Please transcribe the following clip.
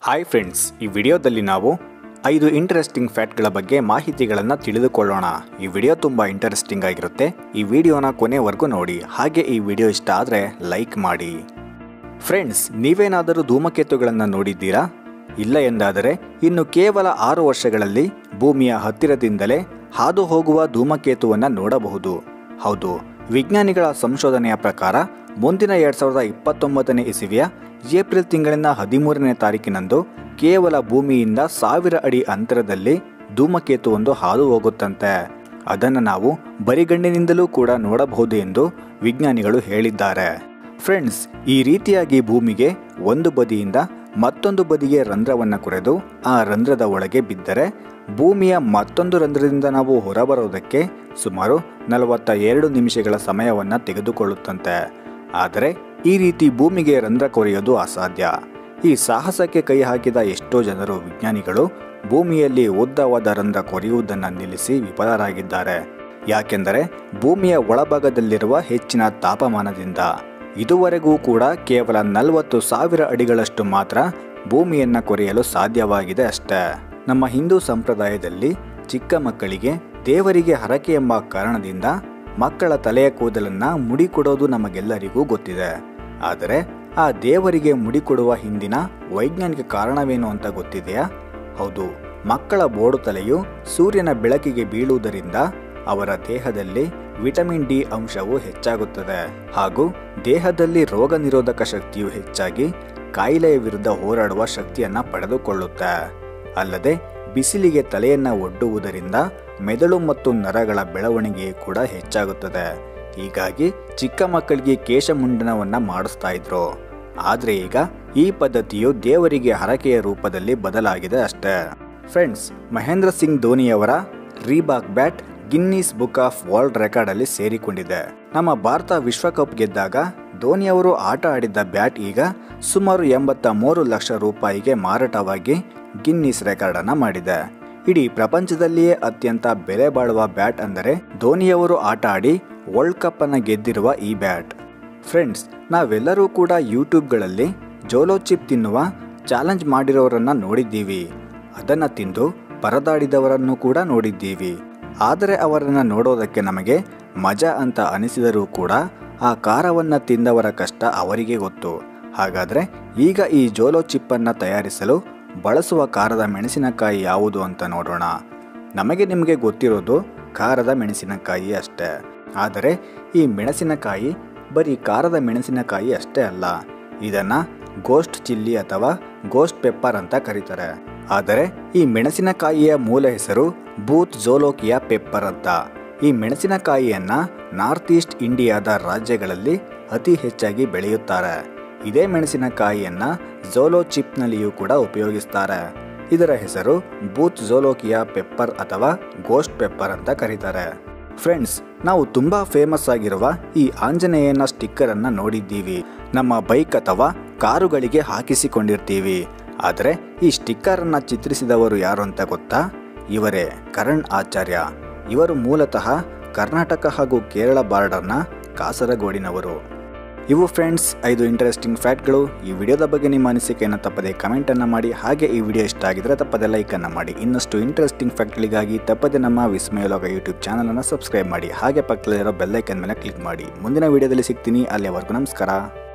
hi friends ಈ ವಿಡಿಯೋದಲ್ಲಿ ನಾವು ಐದು ಇಂಟ್ರೆಸ್ಟಿಂಗ್ ಫ್ಯಾಕ್ಟ್ಗಳ ಬಗ್ಗೆ ಮಾಹಿತಿಗಳನ್ನು ತಿಳಿದುಕೊಳ್ಳೋಣ ಈ ವಿಡಿಯೋ ತುಂಬ ಇಂಟ್ರೆಸ್ಟಿಂಗ್ ಆಗಿರುತ್ತೆ ಈ ವಿಡಿಯೋನ ಕೊನೆವರೆಗೂ ನೋಡಿ ಹಾಗೆ ಈ ವಿಡಿಯೋ ಇಷ್ಟ ಆದರೆ ಲೈಕ್ ಮಾಡಿ ಫ್ರೆಂಡ್ಸ್ ನೀವೇನಾದರೂ ಧೂಮಕೇತುಗಳನ್ನು ನೋಡಿದ್ದೀರಾ ಇಲ್ಲ ಎಂದಾದರೆ ಇನ್ನು ಕೇವಲ ಆರು ವರ್ಷಗಳಲ್ಲಿ ಭೂಮಿಯ ಹತ್ತಿರದಿಂದಲೇ ಹಾದು ಹೋಗುವ ಧೂಮಕೇತುವನ್ನು ನೋಡಬಹುದು ಹೌದು ವಿಜ್ಞಾನಿಗಳ ಸಂಶೋಧನೆಯ ಪ್ರಕಾರ ಮುಂದಿನ ಎರಡ್ ಸಾವಿರದ ಇಪ್ಪತ್ತೊಂಬತ್ತನೇ ಇಸವಿಯ ಏಪ್ರಿಲ್ ತಿಂಗಳಿನ ಹದಿಮೂರನೇ ತಾರೀಕಿನಂದು ಕೇವಲ ಭೂಮಿಯಿಂದ ಸಾವಿರ ಅಡಿ ಅಂತರದಲ್ಲಿ ಧೂಮಕೇತುವೊಂದು ಹಾದು ಹೋಗುತ್ತಂತೆ ಅದನ್ನು ನಾವು ಬರಿಗಣ್ಣಿನಿಂದಲೂ ಕೂಡ ನೋಡಬಹುದು ಎಂದು ವಿಜ್ಞಾನಿಗಳು ಹೇಳಿದ್ದಾರೆ ಫ್ರೆಂಡ್ಸ್ ಈ ರೀತಿಯಾಗಿ ಭೂಮಿಗೆ ಒಂದು ಬದಿಯಿಂದ ಮತ್ತೊಂದು ಬದಿಗೆ ರಂಧ್ರವನ್ನು ಕೊರೆದು ಆ ರಂಧ್ರದ ಒಳಗೆ ಬಿದ್ದರೆ ಭೂಮಿಯ ಮತ್ತೊಂದು ರಂಧ್ರದಿಂದ ನಾವು ಹೊರಬರೋದಕ್ಕೆ ಸುಮಾರು ನಲವತ್ತ ಎರಡು ನಿಮಿಷಗಳ ಸಮಯವನ್ನು ತೆಗೆದುಕೊಳ್ಳುತ್ತಂತೆ ಆದರೆ ಈ ರೀತಿ ಭೂಮಿಗೆ ರಂಧ್ರ ಕೊರೆಯೋದು ಅಸಾಧ್ಯ ಈ ಸಾಹಸಕ್ಕೆ ಕೈ ಹಾಕಿದ ಎಷ್ಟೋ ಜನರು ವಿಜ್ಞಾನಿಗಳು ಭೂಮಿಯಲ್ಲಿ ಉದ್ದವಾದ ರಂಧ್ರ ಕೊರೆಯುವುದನ್ನು ನಿಲ್ಲಿಸಿ ವಿಫಲರಾಗಿದ್ದಾರೆ ಯಾಕೆಂದರೆ ಭೂಮಿಯ ಒಳಭಾಗದಲ್ಲಿರುವ ಹೆಚ್ಚಿನ ತಾಪಮಾನದಿಂದ ಇದುವರೆಗೂ ಕೂಡ ಕೇವಲ ನಲವತ್ತು ಸಾವಿರ ಅಡಿಗಳಷ್ಟು ಮಾತ್ರ ಭೂಮಿಯನ್ನು ಕೊರೆಯಲು ಸಾಧ್ಯವಾಗಿದೆ ಅಷ್ಟೇ ನಮ್ಮ ಹಿಂದೂ ಸಂಪ್ರದಾಯದಲ್ಲಿ ಚಿಕ್ಕ ಮಕ್ಕಳಿಗೆ ದೇವರಿಗೆ ಹರಕೆ ಎಂಬ ಕಾರಣದಿಂದ ಮಕ್ಕಳ ತಲೆಯ ಕೂದಲನ್ನ ಮುಡಿ ಕೊಡೋದು ನಮಗೆಲ್ಲರಿಗೂ ಗೊತ್ತಿದೆ ಆದರೆ ಆ ದೇವರಿಗೆ ಮುಡಿ ಕೊಡುವ ಹಿಂದಿನ ವೈಜ್ಞಾನಿಕ ಕಾರಣವೇನು ಅಂತ ಗೊತ್ತಿದೆಯಾ ಹೌದು ಮಕ್ಕಳ ಬೋಡು ತಲೆಯು ಸೂರ್ಯನ ಬೆಳಕಿಗೆ ಬೀಳುವುದರಿಂದ ಅವರ ದೇಹದಲ್ಲಿ ವಿಟಮಿನ್ ಡಿ ಅಂಶವು ಹೆಚ್ಚಾಗುತ್ತದೆ ಹಾಗೂ ದೇಹದಲ್ಲಿ ರೋಗ ನಿರೋಧಕ ಶಕ್ತಿಯು ಹೆಚ್ಚಾಗಿ ಕಾಯಿಲೆಯ ವಿರುದ್ಧ ಹೋರಾಡುವ ಶಕ್ತಿಯನ್ನ ಪಡೆದುಕೊಳ್ಳುತ್ತೆ ಅಲ್ಲದೆ ಬಿಸಿಲಿಗೆ ತಲೆಯನ್ನ ಒಡ್ಡುವುದರಿಂದ ಮೆದುಳು ಮತ್ತು ನರಗಳ ಬೆಳವಣಿಗೆ ಕೂಡ ಹೆಚ್ಚಾಗುತ್ತದೆ ಹೀಗಾಗಿ ಚಿಕ್ಕ ಮಕ್ಕಳಿಗೆ ಕೇಶಮುಂಡನವನ್ನ ಮಾಡಿಸ್ತಾ ಇದ್ರು ಆದ್ರೆ ಈಗ ಈ ಪದ್ಧತಿಯು ದೇವರಿಗೆ ಹರಕೆಯ ರೂಪದಲ್ಲಿ ಬದಲಾಗಿದೆ ಅಷ್ಟೇ ಫ್ರೆಂಡ್ಸ್ ಮಹೇಂದ್ರ ಸಿಂಗ್ ಧೋನಿಯವರ Reebok bat Guinness book of world record ಅಲ್ಲಿ ಸೇರಿಕೊಂಡಿದೆ ನಮ್ಮ ಭಾರತ ವಿಶ್ವಕಪ್ ಗೆದ್ದಾಗ ಧೋನಿಯವರು ಆಟ ಆಡಿದ್ದ ಬ್ಯಾಟ್ ಈಗ ಸುಮಾರು ಎಂಬತ್ತ ಮೂರು ಲಕ್ಷ ರೂಪಾಯಿಗೆ ಮಾರಾಟವಾಗಿ ಗಿನ್ನೀಸ್ ರೆಕಾರ್ಡ್ ಅನ್ನ ಮಾಡಿದೆ ಇಡೀ ಪ್ರಪಂಚದಲ್ಲಿಯೇ ಅತ್ಯಂತ ಬೆಲೆ ಬಾಳುವ ಬ್ಯಾಟ್ ಅಂದರೆ ಧೋನಿಯವರು ಆಟ ಆಡಿ ವರ್ಲ್ಡ್ ಕಪ್ ಅನ್ನ ಗೆದ್ದಿರುವ ಈ ಬ್ಯಾಟ್ ಫ್ರೆಂಡ್ಸ್ ನಾವೆಲ್ಲರೂ ಕೂಡ ಯೂಟ್ಯೂಬ್ಗಳಲ್ಲಿ ಜೋಲೋ ಚಿಪ್ ತಿನ್ನುವ ಚಾಲೆಂಜ್ ಮಾಡಿರೋರನ್ನ ನೋಡಿದ್ದೀವಿ ಅದನ್ನ ತಿಂದು ಪರದಾಡಿದವರನ್ನು ಕೂಡ ನೋಡಿದ್ದೀವಿ ಆದರೆ ಅವರನ್ನು ನೋಡೋದಕ್ಕೆ ನಮಗೆ ಮಜಾ ಅಂತ ಅನಿಸಿದರೂ ಕೂಡ ಆ ಖಾರವನ್ನು ತಿಂದವರ ಕಷ್ಟ ಅವರಿಗೆ ಗೊತ್ತು ಹಾಗಾದರೆ ಈಗ ಈ ಜೋಲೋ ಚಿಪ್ಪನ್ನು ತಯಾರಿಸಲು ಬಳಸುವ ಖಾರದ ಮೆಣಸಿನಕಾಯಿ ಯಾವುದು ಅಂತ ನೋಡೋಣ ನಮಗೆ ನಿಮಗೆ ಗೊತ್ತಿರೋದು ಖಾರದ ಮೆಣಸಿನಕಾಯಿ ಅಷ್ಟೇ ಆದರೆ ಈ ಮೆಣಸಿನಕಾಯಿ ಬರೀ ಖಾರದ ಮೆಣಸಿನಕಾಯಿ ಅಷ್ಟೇ ಅಲ್ಲ ಇದನ್ನು ಗೋಸ್ಟ್ ಚಿಲ್ಲಿ ಅಥವಾ ಗೋಸ್ಟ್ ಪೆಪ್ಪರ್ ಅಂತ ಕರೀತಾರೆ ಆದರೆ ಈ ಮೆಣಸಿನಕಾಯಿಯ ಮೂಲ ಹೆಸರು ಬೂತ್ ಜೋಲೋಕಿಯಾ ಪೆಪ್ಪರ್ ಅಂತ ಈ ಮೆಣಸಿನಕಾಯಿಯನ್ನ ನಾರ್ತ್ ಈಸ್ಟ್ ಇಂಡಿಯಾದ ರಾಜ್ಯಗಳಲ್ಲಿ ಅತಿ ಹೆಚ್ಚಾಗಿ ಬೆಳೆಯುತ್ತಾರೆ ಇದೇ ಮೆಣಸಿನಕಾಯಿಯನ್ನ ಜೋಲೋ ಚಿಪ್ನಲ್ಲಿಯೂ ಕೂಡ ಉಪಯೋಗಿಸ್ತಾರೆ ಇದರ ಹೆಸರು ಬೂತ್ ಜೋಲೋಕಿಯಾ ಪೆಪ್ಪರ್ ಅಥವಾ ಗೋಸ್ಟ್ ಪೆಪ್ಪರ್ ಅಂತ ಕರೀತಾರೆ ಫ್ರೆಂಡ್ಸ್ ನಾವು ತುಂಬಾ ಫೇಮಸ್ ಆಗಿರುವ ಈ ಆಂಜನೇಯನ ಸ್ಟಿಕ್ಕರ್ ಅನ್ನ ನೋಡಿದ್ದೀವಿ ನಮ್ಮ ಬೈಕ್ ಅಥವಾ ಕಾರುಗಳಿಗೆ ಹಾಕಿಸಿಕೊಂಡಿರ್ತೀವಿ ಆದರೆ ಈ ಸ್ಟಿಕ್ಕರ್ ಅನ್ನ ಚಿತ್ರಿಸಿದವರು ಯಾರು ಅಂತ ಗೊತ್ತಾ ಇವರೇ ಕರಣ್ ಆಚಾರ್ಯ ಇವರು ಮೂಲತಃ ಕರ್ನಾಟಕ ಹಾಗೂ ಕೇರಳ ಬಾರ್ಡರ್ನ ಕಾಸರಗೋಡಿನವರು ಇವು ಫ್ರೆಂಡ್ಸ್ ಐದು ಇಂಟ್ರೆಸ್ಟಿಂಗ್ ಫ್ಯಾಕ್ಟ್ಗಳು ಈ ವಿಡಿಯೋದ ಬಗ್ಗೆ ನಿಮ್ಮ ಅನಿಸಿಕೆಯನ್ನು ತಪ್ಪದೆ ಕಮೆಂಟನ್ನು ಮಾಡಿ ಹಾಗೆ ಈ ವಿಡಿಯೋ ಇಷ್ಟ ಆಗಿದ್ರೆ ತಪ್ಪದೆ ಲೈಕನ್ನು ಮಾಡಿ ಇನ್ನಷ್ಟು ಇಂಟ್ರೆಸ್ಟಿಂಗ್ ಫ್ಯಾಕ್ಟ್ಗಳಿಗಾಗಿ ತಪ್ಪದೆ ನಮ್ಮ ವಿಸ್ಮಯಲೋಗ ಯೂಟ್ಯೂಬ್ ಚಾನಲನ್ನು ಸಬ್ಸ್ಕ್ರೈಬ್ ಮಾಡಿ ಹಾಗೆ ಪಕ್ಕದಲ್ಲಿರೋ ಬೆಲ್ಲೈಕನ್ ಮೇಲೆ ಕ್ಲಿಕ್ ಮಾಡಿ ಮುಂದಿನ ವಿಡಿಯೋದಲ್ಲಿ ಸಿಗ್ತೀನಿ ಅಲ್ಲಿವರೆಗೂ ನಮಸ್ಕಾರ